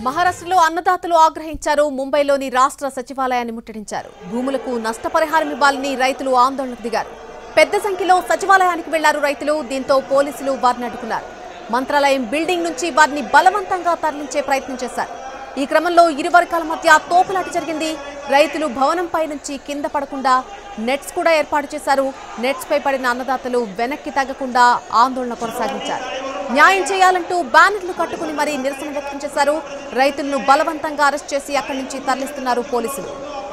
మహారాష్ట్రలో అన్నదాతలు ఆగ్రహించారు ముంబైలోని రాష్ట్ర సచివాలయాన్ని ముట్టడించారు భూములకు నష్టపరిహారం ఇవ్వాలని రైతులు ఆందోళనకు దిగారు పెద్ద సంఖ్యలో సచివాలయానికి వెళ్లారు రైతులు దీంతో పోలీసులు వారిని అడ్డుకున్నారు మంత్రాలయం బిల్డింగ్ నుంచి వారిని బలవంతంగా తరలించే ప్రయత్నం చేశారు ఈ క్రమంలో ఇరు వర్గాల మధ్య తోపులాట జరిగింది రైతులు భవనంపై నుంచి కింద పడకుండా నెట్స్ కూడా ఏర్పాటు చేశారు నెట్స్ పై పడిన అన్నదాతలు వెనక్కి తగ్గకుండా ఆందోళన కొనసాగించారు న్యాయం చేయాలంటూ బ్యానర్లు కట్టుకుని మరీ నిరసన వ్యక్తం చేశారు రైతులను బలవంతంగా అరెస్ట్ చేసి అక్కడి నుంచి తరలిస్తున్నారు పోలీసులు